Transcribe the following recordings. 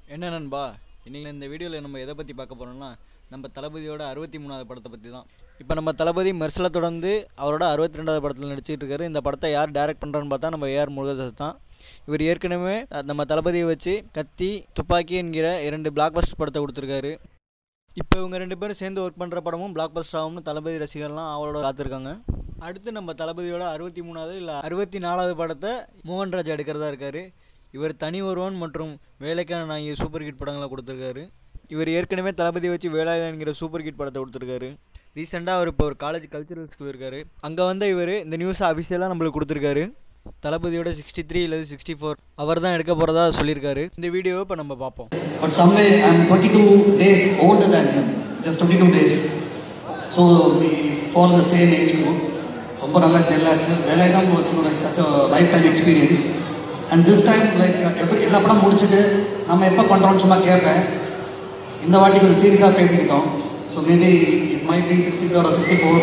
என்ன நண்பா இன்னைக்கு இந்த வீடியோவில் நம்ம எதை பற்றி பார்க்க போகிறோம்னா நம்ம தளபதியோட அறுபத்தி மூணாவது படத்தை பற்றி தான் இப்போ நம்ம தளபதி மெர்சலை தொடர்ந்து அவரோட அறுபத்தி ரெண்டாவது படத்தில் நடிச்சிட்டு இருக்காரு இந்த படத்தை யார் டைரக்ட் பண்ணுறான்னு பார்த்தா நம்ம ஏஆர் முருகதாஸ் தான் இவர் ஏற்கனவே அஹ், நம்ம தளபதியை வச்சு கத்தி துப்பாக்கி என்கிற இரண்டு பிளாக் பஸ்டர் படத்தை கொடுத்துருக்காரு இப்போ இவங்க ரெண்டு பேரும் சேர்ந்து ஒர்க் பண்ணுற படமும் பிளாக் பஸ்டர் ஆகும்னு தளபதி ரசிகர்லாம் அவளோட காத்திருக்காங்க அடுத்து நம்ம தளபதியோட அறுபத்தி மூணாவது இல்லை அறுபத்தி நாலாவது படத்தை மோகன்ராஜ் எடுக்கிறதா இருக்காரு இவர் தனி ஒருவன் மற்றும் வேலைக்கான நாயகி சூப்பர் ஹிட் படங்களை கொடுத்துருக்காரு இவர் ஏற்கனவே தளபதி வச்சு வேலாயுதம் என்கிற சூப்பர் ஹிட் படத்தை கொடுத்துருக்காரு ரீசெண்டாக அவர் இப்போ ஒரு காலேஜ் கல்ச்சுரல்ஸ்க்கு போயிருக்காரு அங்கே வந்து இவர் இந்த நியூஸை அபிஷியலாக நம்மளுக்கு கொடுத்துருக்காரு தளபதியோட சிக்ஸ்டி த்ரீ இல்லை சிக்ஸ்டி ஃபோர் அவர் தான் எடுக்க போகிறதா சொல்லியிருக்காரு இந்த வீடியோவை இப்போ நம்ம பார்ப்போம் But some way I'm 22 days older than him, just 22 days. So we fall in the same age group. ரொம்ப நல்லா ஜெல் ஆச்சு வேலைதான் was such life time experience and this time like எப்படி எல்லா படம் முடிச்சுட்டு நம்ம எப்போ பண்ணுறோம்னு சும்மா கேட்பேன் இந்த வாட்டி கொஞ்சம் சீரியஸாக பேசிக்கிட்டோம் so maybe it might be sixty four sixty four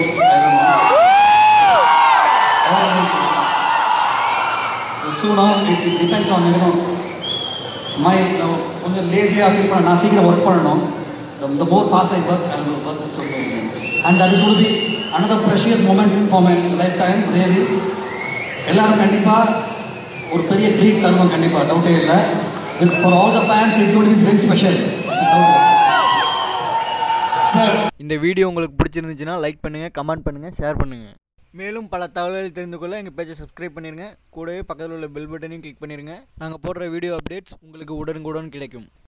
you know it it depends on you know my நான் கொஞ்சம் லேசியாக ஃபீல் பண்ண நான் சீக்கிரம் ஒர்க் பண்ணணும் the more fast I work I work so and that is would be another precious moment for my life time really எல்லாரும் கண்டிப்பாக ஒரு பெரிய ட்ரீட் தருவோம் கண்டிப்பாக டவுட்டே இல்லை with for all the fans it's GOAT is very special sir இந்த video உங்களுக்கு பிடிச்சிருந்துச்சுன்னா லைக் பண்ணுங்கள் கமெண்ட் பண்ணுங்கள் ஷேர் பண்ணுங்கள் மேலும் பல தகவல்கள் தெரிந்து கொள்ள எங்கள் பேஜை சப்ஸ்கிரைப் பண்ணிடுங்க கூடவே பக்கத்தில் உள்ள பெல் பட்டனையும் கிளிக் பண்ணிடுங்க நாங்கள் போடுற வீடியோ அப்டேட்ஸ் உங்களுக்கு உடனுக்குடன் கிடைக்கும்